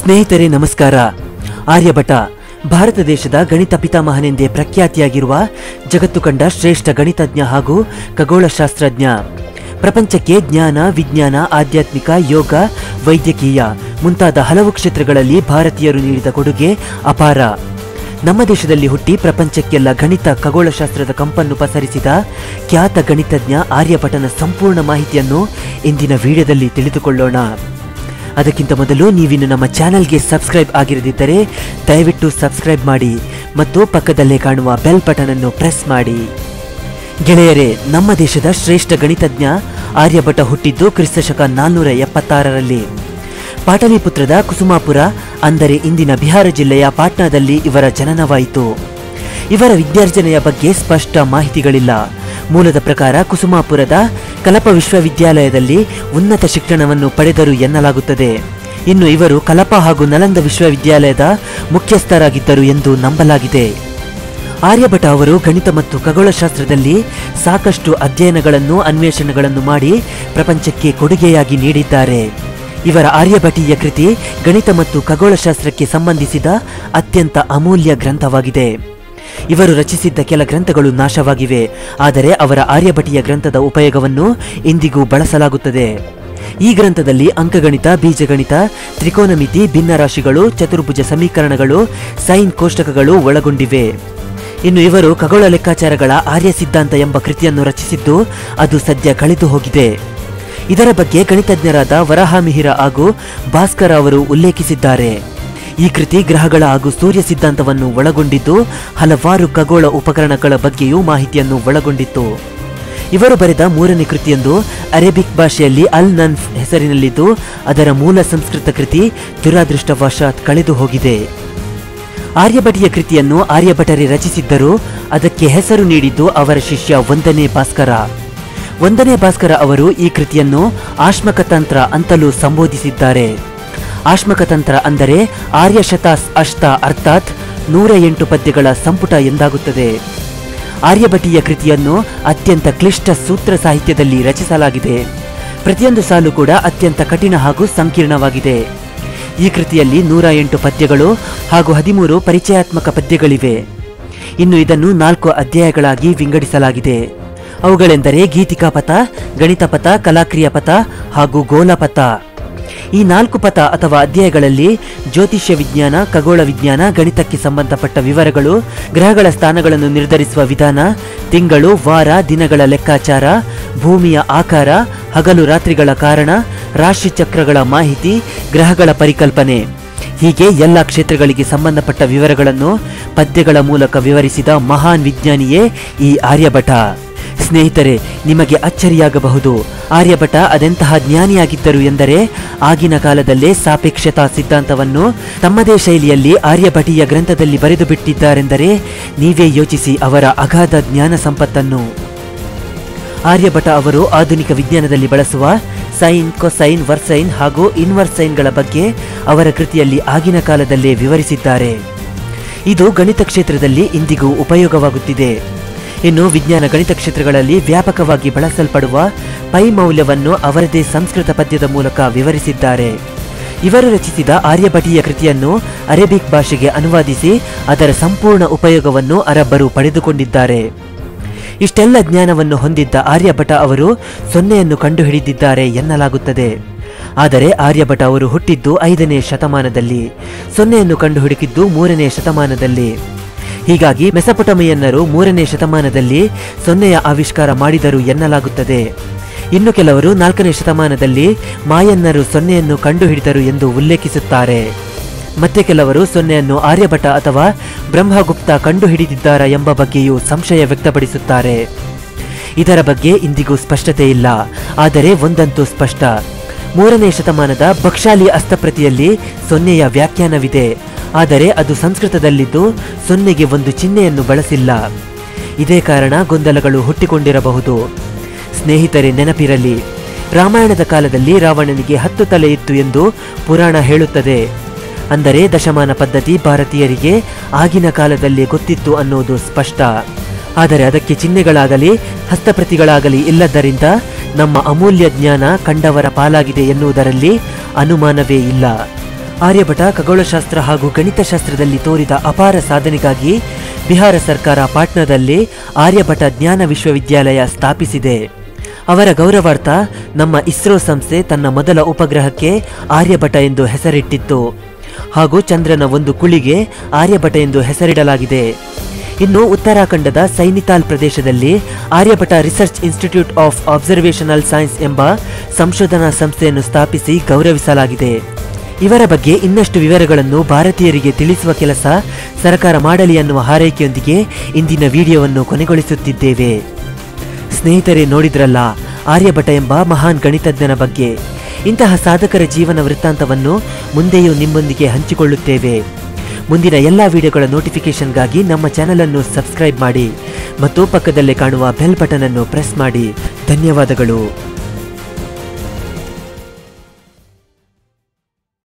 ಸ್ನೇಹಿತರೆ ನಮಸ್ಕಾರ ಆರ್ಯಭಟ ಭಾರತ ದೇಶದ ಗಣಿತ ಪಿತಾಮಹನೆಂದೇ ಪ್ರಖ್ಯಾತಿಯಾಗಿರುವ ಜಗತ್ತು ಕಂಡ ಶ್ರೇಷ್ಠ ಗಣಿತಜ್ಞ ಹಾಗೂ ಖಗೋಳಶಾಸ್ತ್ರಜ್ಞ ಪ್ರಪಂಚಕ್ಕೆ ಜ್ಞಾನ ವಿಜ್ಞಾನ ಆಧ್ಯಾತ್ಮಿಕ ಯೋಗ ವೈದ್ಯಕೀಯ ಮುಂತಾದ ಹಲವು ಕ್ಷೇತ್ರಗಳಲ್ಲಿ ಭಾರತೀಯರು ನೀಡಿದ ಕೊಡುಗೆ ಅಪಾರ ನಮ್ಮ ದೇಶದಲ್ಲಿ ಹುಟ್ಟಿ ಪ್ರಪಂಚಕ್ಕೆಲ್ಲ ಗಣಿತ ಖಗೋಳಶಾಸ್ತ್ರದ ಕಂಪನ್ನು ಪಸರಿಸಿದ ಖ್ಯಾತ ಗಣಿತಜ್ಞ ಆರ್ಯಭಟನ ಸಂಪೂರ್ಣ ಮಾಹಿತಿಯನ್ನು ಇಂದಿನ ವಿಡಿಯೋದಲ್ಲಿ ತಿಳಿದುಕೊಳ್ಳೋಣ ಅದಕ್ಕಿಂತ ಮೊದಲು ನೀವಿನ್ನು ನಮ್ಮ ಚಾನೆಲ್ಗೆ ಸಬ್ಸ್ಕ್ರೈಬ್ ಆಗಿರದಿದ್ದರೆ ದಯವಿಟ್ಟು ಸಬ್ಸ್ಕ್ರೈಬ್ ಮಾಡಿ ಮತ್ತು ಪಕ್ಕದಲ್ಲೇ ಕಾಣುವ ಬೆಲ್ ಬಟನ್ ಅನ್ನು ಪ್ರೆಸ್ ಮಾಡಿ ಗೆಳೆಯರೇ ನಮ್ಮ ದೇಶದ ಶ್ರೇಷ್ಠ ಗಣಿತಜ್ಞ ಆರ್ಯಭಟ ಹುಟ್ಟಿದ್ದು ಕ್ರಿಸ್ತಶಕ ನಾನ್ನೂರ ಎಪ್ಪತ್ತಾರರಲ್ಲಿ ಪಾಟಲಿಪುತ್ರದ ಕುಸುಮಾಪುರ ಅಂದರೆ ಇಂದಿನ ಬಿಹಾರ ಜಿಲ್ಲೆಯ ಪಾಟ್ನಾದಲ್ಲಿ ಇವರ ಜನನವಾಯಿತು ಇವರ ವಿದ್ಯಾರ್ಜನೆಯ ಬಗ್ಗೆ ಸ್ಪಷ್ಟ ಮಾಹಿತಿಗಳಿಲ್ಲ ಮೂಲದ ಪ್ರಕಾರ ಕುಸುಮಾಪುರದ ಕಲಪ ವಿಶ್ವವಿದ್ಯಾಲಯದಲ್ಲಿ ಉನ್ನತ ಶಿಕ್ಷಣವನ್ನು ಪಡೆದರು ಎನ್ನಲಾಗುತ್ತದೆ ಇನ್ನು ಇವರು ಕಲಪ ಹಾಗೂ ನಲಂದ ವಿಶ್ವವಿದ್ಯಾಲಯದ ಮುಖ್ಯಸ್ಥರಾಗಿದ್ದರು ಎಂದು ನಂಬಲಾಗಿದೆ ಆರ್ಯಭಟ ಅವರು ಗಣಿತ ಮತ್ತು ಖಗೋಳಶಾಸ್ತ್ರದಲ್ಲಿ ಸಾಕಷ್ಟು ಅಧ್ಯಯನಗಳನ್ನು ಅನ್ವೇಷಣೆಗಳನ್ನು ಮಾಡಿ ಪ್ರಪಂಚಕ್ಕೆ ಕೊಡುಗೆಯಾಗಿ ನೀಡಿದ್ದಾರೆ ಇವರ ಆರ್ಯಭಟೀಯ ಕೃತಿ ಗಣಿತ ಮತ್ತು ಖಗೋಳಶಾಸ್ತ್ರಕ್ಕೆ ಸಂಬಂಧಿಸಿದ ಅತ್ಯಂತ ಅಮೂಲ್ಯ ಗ್ರಂಥವಾಗಿದೆ ಇವರು ರಚಿಸಿದ್ದ ಕೆಲ ಗ್ರಂಥಗಳು ನಾಶವಾಗಿವೆ ಆದರೆ ಅವರ ಆರ್ಯಭಟೀಯ ಗ್ರಂಥದ ಉಪಯೋಗವನ್ನು ಇಂದಿಗೂ ಬಳಸಲಾಗುತ್ತದೆ ಈ ಗ್ರಂಥದಲ್ಲಿ ಅಂಕಗಣಿತ ಬೀಜಗಣಿತ ತ್ರಿಕೋನಮಿತಿ ಭಿನ್ನರಾಶಿಗಳು ಚತುರ್ಭುಜ ಸಮೀಕರಣಗಳು ಸೈನ್ ಕೋಷ್ಟಕಗಳು ಒಳಗೊಂಡಿವೆ ಇನ್ನು ಇವರು ಖಗೋಳ ಲೆಕ್ಕಾಚಾರಗಳ ಆರ್ಯ ಸಿದ್ಧಾಂತ ಎಂಬ ಕೃತಿಯನ್ನು ರಚಿಸಿದ್ದು ಅದು ಸದ್ಯ ಕಳೆದು ಹೋಗಿದೆ ಇದರ ಬಗ್ಗೆ ಗಣಿತಜ್ಞರಾದ ವರಹಾಮಿಹಿರ ಹಾಗೂ ಭಾಸ್ಕರ ಅವರು ಉಲ್ಲೇಖಿಸಿದ್ದಾರೆ ಈ ಕೃತಿ ಗ್ರಹಗಳ ಹಾಗೂ ಸೂರ್ಯ ಸಿದ್ಧಾಂತವನ್ನು ಒಳಗೊಂಡಿದ್ದು ಹಲವಾರು ಖಗೋಳ ಉಪಕರಣಗಳ ಬಗ್ಗೆಯೂ ಮಾಹಿತಿಯನ್ನು ಒಳಗೊಂಡಿತ್ತು ಇವರು ಬರೆದ ಮೂರನೇ ಕೃತಿಯೊಂದು ಅರೇಬಿಕ್ ಭಾಷೆಯಲ್ಲಿ ಅಲ್ ನನ್ಫ್ ಹೆಸರಿನಲ್ಲಿದ್ದು ಅದರ ಮೂಲ ಸಂಸ್ಕೃತ ಕೃತಿ ದುರಾದೃಷ್ಟವಶಾತ್ ಕಳೆದು ಹೋಗಿದೆ ಆರ್ಯಭಟಿಯ ಕೃತಿಯನ್ನು ಆರ್ಯಭಟರೇ ರಚಿಸಿದ್ದರೂ ಅದಕ್ಕೆ ಹೆಸರು ನೀಡಿದ್ದು ಅವರ ಶಿಷ್ಯ ಒಂದನೇ ಭಾಸ್ಕರ ಒಂದನೇ ಭಾಸ್ಕರ ಅವರು ಈ ಕೃತಿಯನ್ನು ಆಶ್ಮಕತಂತ್ರ ಅಂತಲೂ ಸಂಬೋಧಿಸಿದ್ದಾರೆ ಆಶ್ಮಕತಂತ್ರ ಅಂದರೆ ಆರ್ಯಶತಾಸ್ ಅಷ್ಟ ಅರ್ಥಾತ್ ನೂರ ಎಂಟು ಪದ್ಯಗಳ ಸಂಪುಟ ಎಂದಾಗುತ್ತದೆ ಆರ್ಯಭಟೀಯ ಕೃತಿಯನ್ನು ಅತ್ಯಂತ ಕ್ಲಿಷ್ಟ ಸೂತ್ರ ಸಾಹಿತ್ಯದಲ್ಲಿ ರಚಿಸಲಾಗಿದೆ ಪ್ರತಿಯೊಂದು ಸಾಲು ಕೂಡ ಅತ್ಯಂತ ಕಠಿಣ ಹಾಗೂ ಸಂಕೀರ್ಣವಾಗಿದೆ ಈ ಕೃತಿಯಲ್ಲಿ ನೂರ ಎಂಟು ಪದ್ಯಗಳು ಹಾಗೂ ಹದಿಮೂರು ಪರಿಚಯಾತ್ಮಕ ಪದ್ಯಗಳಿವೆ ಇನ್ನು ಇದನ್ನು ನಾಲ್ಕು ಅಧ್ಯಾಯಗಳಾಗಿ ವಿಂಗಡಿಸಲಾಗಿದೆ ಅವುಗಳೆಂದರೆ ಗೀತಿಕಾ ಪಥ ಗಣಿತ ಪಥ ಕಲಾಕ್ರಿಯ ಪಥ ಹಾಗೂ ಗೋಲಪಥ ಈ ನಾಲ್ಕು ಪಥ ಅಥವಾ ಅಧ್ಯಾಯಗಳಲ್ಲಿ ಜ್ಯೋತಿಷ್ಯ ವಿಜ್ಞಾನ ಖಗೋಳ ವಿಜ್ಞಾನ ಗಣಿತಕ್ಕೆ ಸಂಬಂಧಪಟ್ಟ ವಿವರಗಳು ಗ್ರಹಗಳ ಸ್ಥಾನಗಳನ್ನು ನಿರ್ಧರಿಸುವ ವಿಧಾನ ತಿಂಗಳು ವಾರ ದಿನಗಳ ಲೆಕ್ಕಾಚಾರ ಭೂಮಿಯ ಆಕಾರ ಹಗಲು ರಾತ್ರಿಗಳ ಕಾರಣ ರಾಶಿ ಚಕ್ರಗಳ ಮಾಹಿತಿ ಗ್ರಹಗಳ ಪರಿಕಲ್ಪನೆ ಹೀಗೆ ಎಲ್ಲ ಕ್ಷೇತ್ರಗಳಿಗೆ ಸಂಬಂಧಪಟ್ಟ ವಿವರಗಳನ್ನು ಪದ್ಯಗಳ ಮೂಲಕ ವಿವರಿಸಿದ ಮಹಾನ್ ವಿಜ್ಞಾನಿಯೇ ಈ ಆರ್ಯಭಟ ಸ್ನೇಹಿತರೆ ನಿಮಗೆ ಅಚ್ಚರಿಯಾಗಬಹುದು ಆರ್ಯಭಟ ಅದೆಂತಹ ಜ್ಞಾನಿಯಾಗಿದ್ದರು ಎಂದರೆ ಆಗಿನ ಕಾಲದಲ್ಲೇ ಸಾಪೇಕ್ಷತಾ ಸಿದ್ಧಾಂತವನ್ನು ತಮ್ಮದೇ ಶೈಲಿಯಲ್ಲಿ ಆರ್ಯಭಟೀಯ ಗ್ರಂಥದಲ್ಲಿ ಬರೆದು ಬಿಟ್ಟಿದ್ದಾರೆಂದರೆ ನೀವೇ ಯೋಚಿಸಿ ಅವರ ಅಗಾಧ ಜ್ಞಾನ ಸಂಪತ್ತನ್ನು ಆರ್ಯಭಟ ಅವರು ಆಧುನಿಕ ವಿಜ್ಞಾನದಲ್ಲಿ ಬಳಸುವ ಸೈನ್ ಕೊಸೈನ್ ವರ್ಸೈನ್ ಹಾಗೂ ಇನ್ವರ್ಸೈನ್ಗಳ ಬಗ್ಗೆ ಅವರ ಕೃತಿಯಲ್ಲಿ ಆಗಿನ ಕಾಲದಲ್ಲೇ ವಿವರಿಸಿದ್ದಾರೆ ಇದು ಗಣಿತ ಕ್ಷೇತ್ರದಲ್ಲಿ ಇಂದಿಗೂ ಉಪಯೋಗವಾಗುತ್ತಿದೆ ಇನ್ನು ವಿಜ್ಞಾನ ಗಣಿತ ಕ್ಷೇತ್ರಗಳಲ್ಲಿ ವ್ಯಾಪಕವಾಗಿ ಬಳಸಲ್ಪಡುವ ಪೈ ಮೌಲ್ಯವನ್ನು ಅವರದೇ ಸಂಸ್ಕೃತ ಪದ್ಯದ ಮೂಲಕ ವಿವರಿಸಿದ್ದಾರೆ ಇವರು ರಚಿಸಿದ ಆರ್ಯಭಟೀಯ ಕೃತಿಯನ್ನು ಅರೇಬಿಕ್ ಭಾಷೆಗೆ ಅನುವಾದಿಸಿ ಅದರ ಸಂಪೂರ್ಣ ಉಪಯೋಗವನ್ನು ಅರಬ್ಬರು ಪಡೆದುಕೊಂಡಿದ್ದಾರೆ ಇಷ್ಟೆಲ್ಲ ಜ್ಞಾನವನ್ನು ಹೊಂದಿದ್ದ ಆರ್ಯಭಟ ಅವರು ಸೊನ್ನೆಯನ್ನು ಕಂಡುಹಿಡಿದಿದ್ದಾರೆ ಎನ್ನಲಾಗುತ್ತದೆ ಆದರೆ ಆರ್ಯಭಟ ಅವರು ಹುಟ್ಟಿದ್ದು ಐದನೇ ಶತಮಾನದಲ್ಲಿ ಸೊನ್ನೆಯನ್ನು ಕಂಡುಹಿಡಿದಿದ್ದು ಮೂರನೇ ಶತಮಾನದಲ್ಲಿ ಹೀಗಾಗಿ ಮೆಸಪೊಟಮಿಯನ್ನರು ಮೂರನೇ ಶತಮಾನದಲ್ಲಿ ಸೊನ್ನೆಯ ಆವಿಷ್ಕಾರ ಮಾಡಿದರು ಎನ್ನಲಾಗುತ್ತದೆ ಇನ್ನು ಕೆಲವರು ನಾಲ್ಕನೇ ಶತಮಾನದಲ್ಲಿ ಮಾಯನ್ನರು ಸೊನ್ನೆಯನ್ನು ಕಂಡುಹಿಡಿದರು ಎಂದು ಉಲ್ಲೇಖಿಸುತ್ತಾರೆ ಮತ್ತೆ ಕೆಲವರು ಸೊನ್ನೆಯನ್ನು ಆರ್ಯಭಟ ಅಥವಾ ಬ್ರಹ್ಮಗುಪ್ತ ಕಂಡುಹಿಡಿದಿದ್ದಾರಾ ಎಂಬ ಬಗ್ಗೆಯೂ ಸಂಶಯ ವ್ಯಕ್ತಪಡಿಸುತ್ತಾರೆ ಇದರ ಬಗ್ಗೆ ಇಂದಿಗೂ ಸ್ಪಷ್ಟತೆ ಇಲ್ಲ ಆದರೆ ಒಂದಂತೂ ಸ್ಪಷ್ಟ ಮೂರನೇ ಶತಮಾನದ ಬಕ್ಷಾಲಿ ಹಸ್ತಪ್ರತಿಯಲ್ಲಿ ಸೊನ್ನೆಯ ವ್ಯಾಖ್ಯಾನವಿದೆ ಆದರೆ ಅದು ಸಂಸ್ಕೃತದಲ್ಲಿದ್ದು ಸೊನ್ನೆಗೆ ಒಂದು ಚಿಹ್ನೆಯನ್ನು ಬಳಸಿಲ್ಲ ಇದೇ ಕಾರಣ ಗೊಂದಲಗಳು ಹುಟ್ಟಿಕೊಂಡಿರಬಹುದು ಸ್ನೇಹಿತರೆ ನೆನಪಿರಲಿ ರಾಮಾಯಣದ ಕಾಲದಲ್ಲಿ ರಾವಣನಿಗೆ ಹತ್ತು ತಲೆ ಇತ್ತು ಎಂದು ಪುರಾಣ ಹೇಳುತ್ತದೆ ಅಂದರೆ ದಶಮಾನ ಪದ್ಧತಿ ಭಾರತೀಯರಿಗೆ ಆಗಿನ ಕಾಲದಲ್ಲಿ ಗೊತ್ತಿತ್ತು ಅನ್ನೋದು ಸ್ಪಷ್ಟ ಆದರೆ ಅದಕ್ಕೆ ಚಿಹ್ನೆಗಳಾಗಲಿ ಹಸ್ತಪ್ರತಿಗಳಾಗಲಿ ಇಲ್ಲದ್ದರಿಂದ ನಮ್ಮ ಅಮೂಲ್ಯ ಜ್ಞಾನ ಕಂಡವರ ಪಾಲಾಗಿದೆ ಎನ್ನುವುದರಲ್ಲಿ ಅನುಮಾನವೇ ಇಲ್ಲ ಆರ್ಯಭಟ ಖಗೋಳಶಾಸ್ತ್ರ ಹಾಗೂ ಗಣಿತಶಾಸ್ತ್ರದಲ್ಲಿ ತೋರಿದ ಅಪಾರ ಸಾಧನೆಗಾಗಿ ಬಿಹಾರ ಸರ್ಕಾರ ಪಾಟ್ನಾದಲ್ಲಿ ಆರ್ಯಭಟ ಜ್ಞಾನ ವಿಶ್ವವಿದ್ಯಾಲಯ ಸ್ಥಾಪಿಸಿದೆ ಅವರ ಗೌರವಾರ್ಥ ನಮ್ಮ ಇಸ್ರೋ ಸಂಸ್ಥೆ ತನ್ನ ಮೊದಲ ಉಪಗ್ರಹಕ್ಕೆ ಆರ್ಯಭಟ ಎಂದು ಹೆಸರಿಟ್ಟಿತ್ತು ಹಾಗೂ ಚಂದ್ರನ ಒಂದು ಕುಳಿಗೆ ಆರ್ಯಭಟ ಎಂದು ಹೆಸರಿಡಲಾಗಿದೆ ಇನ್ನು ಉತ್ತರಾಖಂಡದ ಸೈನಿತಾಲ್ ಪ್ರದೇಶದಲ್ಲಿ Aryabhatta research institute of observational science ಎಂಬ ಸಂಶೋಧನಾ ಸಂಸ್ಥೆಯನ್ನು ಸ್ಥಾಪಿಸಿ ಗೌರವಿಸಲಾಗಿದೆ ಇವರ ಬಗ್ಗೆ ಇನ್ನಷ್ಟು ವಿವರಗಳನ್ನು ಭಾರತೀಯರಿಗೆ ತಿಳಿಸುವ ಕೆಲಸ ಸರ್ಕಾರ ಮಾಡಲಿ ಅನ್ನುವ ಹಾರೈಕೆಯೊಂದಿಗೆ ಇಂದಿನ ವಿಡಿಯೋವನ್ನು ಕೊನೆಗೊಳಿಸುತ್ತಿದ್ದೇವೆ ಸ್ನೇಹಿತರೆ ನೋಡಿದ್ರಲ್ಲ ಆರ್ಯಭಟ ಎಂಬ ಮಹಾನ್ ಗಣಿತಜ್ಞನ ಬಗ್ಗೆ ಇಂತಹ ಸಾಧಕರ ಜೀವನ ವೃತ್ತಾಂತವನ್ನು ಮುಂದೆಯೂ ನಿಮ್ಮೊಂದಿಗೆ ಹಂಚಿಕೊಳ್ಳುತ್ತೇವೆ ಮುಂದಿನ ಎಲ್ಲ ವಿಡಿಯೋಗಳ ನೋಟಿಫಿಕೇಶನ್ಗಾಗಿ ನಮ್ಮ ಚಾನಲ್ ಅನ್ನು ಸಬ್ಸ್ಕ್ರೈಬ್ ಮಾಡಿ ಮತ್ತು ಪಕ್ಕದಲ್ಲೇ ಕಾಣುವ ಬೆಲ್ ಬಟನ್ ಅನ್ನು ಪ್ರೆಸ್ ಮಾಡಿ ಧನ್ಯವಾದಗಳು